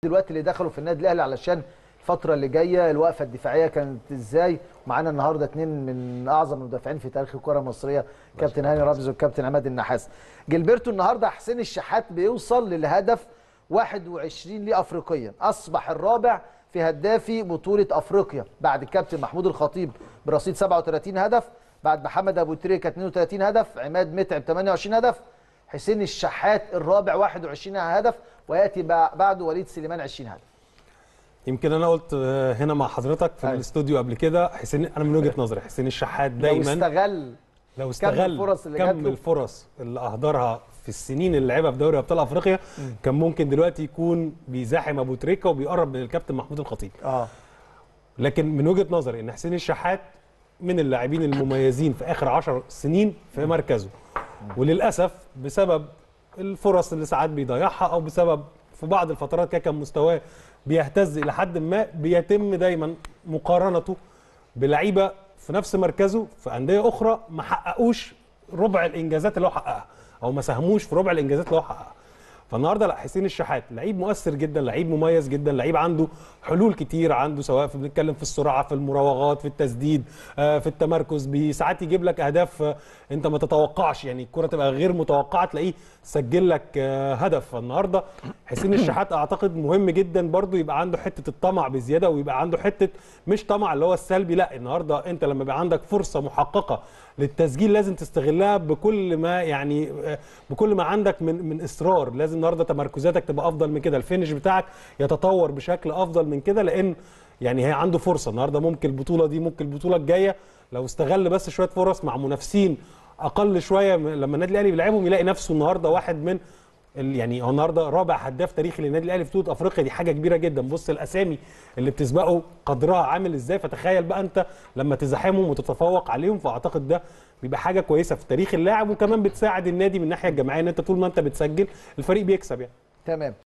دلوقتي اللي دخلوا في النادي الاهلي علشان الفتره اللي جايه الوقفه الدفاعيه كانت ازاي معانا النهارده اثنين من اعظم المدافعين في تاريخ الكره المصريه كابتن هاني رمزي والكابتن عماد النحاس جilberto النهارده حسين الشحات بيوصل للهدف 21 ليه افريقيا اصبح الرابع في هدافي بطوله افريقيا بعد الكابتن محمود الخطيب برصيد 37 هدف بعد محمد ابو تريكه 32 هدف عماد متعب 28 هدف حسين الشحات الرابع 21 هدف وياتي بعده وليد سليمان 20 هدف يمكن انا قلت آه، هنا مع حضرتك في أيوة. الاستوديو قبل كده حسين انا من وجهه نظري حسين الشحات لو دايما استغل لو استغل الفرص اللي جات كم له. الفرص اللي اهدرها في السنين اللي لعبها في دوري ابطال افريقيا كان ممكن دلوقتي يكون بيزاحم ابو تريكه وبيقرب من الكابتن محمود الخطيب اه لكن من وجهه نظري ان حسين الشحات من اللاعبين المميزين في اخر عشر سنين في مركزه وللاسف بسبب الفرص اللي ساعات بيضيعها او بسبب في بعض الفترات كده كان مستواه بيهتز الى حد ما بيتم دايما مقارنته بلعيبه في نفس مركزه في انديه اخرى ما حققوش ربع الانجازات اللي هو حققها او ما ساهموش في ربع الانجازات اللي هو حققها فالنهارده لا حسين الشحات لعيب مؤثر جدا لعيب مميز جدا لعيب عنده حلول كتير عنده سواء في بنتكلم في السرعه في المراوغات في التسديد آه، في التمركز بي- ساعات يجيب لك اهداف آه، انت ما تتوقعش يعني الكره تبقى غير متوقعه تلاقيه سجل لك آه، هدف فالنهارده حسين الشحات اعتقد مهم جدا برضو يبقى عنده حته الطمع بزياده ويبقى عنده حته مش طمع اللي هو السلبي لا النهارده انت لما يبقى عندك فرصه محققه للتسجيل لازم تستغلها بكل ما يعني آه، بكل ما عندك من من اصرار لازم النهارده تمركزاتك تبقى افضل من كده الفينش بتاعك يتطور بشكل افضل من كده لان يعني هي عنده فرصه النهارده ممكن البطوله دي ممكن البطوله الجايه لو استغل بس شويه فرص مع منافسين اقل شويه م- لما النادي الاهلي بيلعبهم يلاقي نفسه النهارده واحد من ال- يعني هو النهارده رابع هداف تاريخي للنادي الاهلي في بطوله افريقيا دي حاجه كبيره جدا بص الاسامي اللي بتسبقه قدرها عامل ازاي فتخيل بقى انت لما تزاحمهم وتتفوق عليهم فاعتقد ده بيبقى حاجه كويسه في تاريخ اللاعب وكمان بتساعد النادي من الناحيه الجماعيه ان انت طول ما انت بتسجل الفريق بيكسب يعني تمام